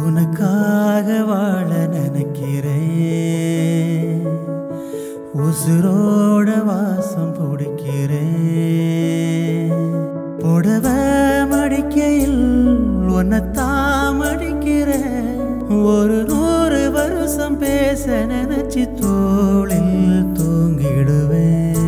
உனக்காக வாழ நினைக்கிறேன் உசுரோட வாசம் பிடிக்கிறேன் புடவ மடிக்கையில் உன்னைத்தான் மடிக்கிறேன் ஒரு நூறு வருஷம் பேச நினைச்சு தோளில் தூங்கிடுவேன்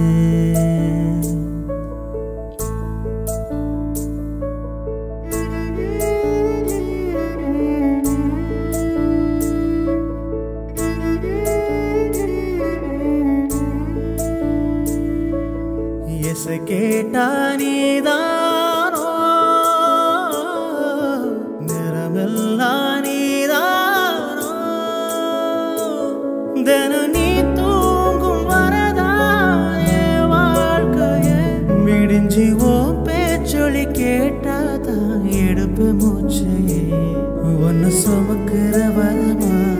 எச கேட்டா நீதானோ நிறமெல்லாம் நீதானோ தினம் நீ தூங்கும் வரதா என் வாழ்க்கைய விடிஞ்சி ஓ பேச்சொலி கேட்டாதான் எடுப்பு மூச்சையே ஒன்னு சுமக்கிற வரமா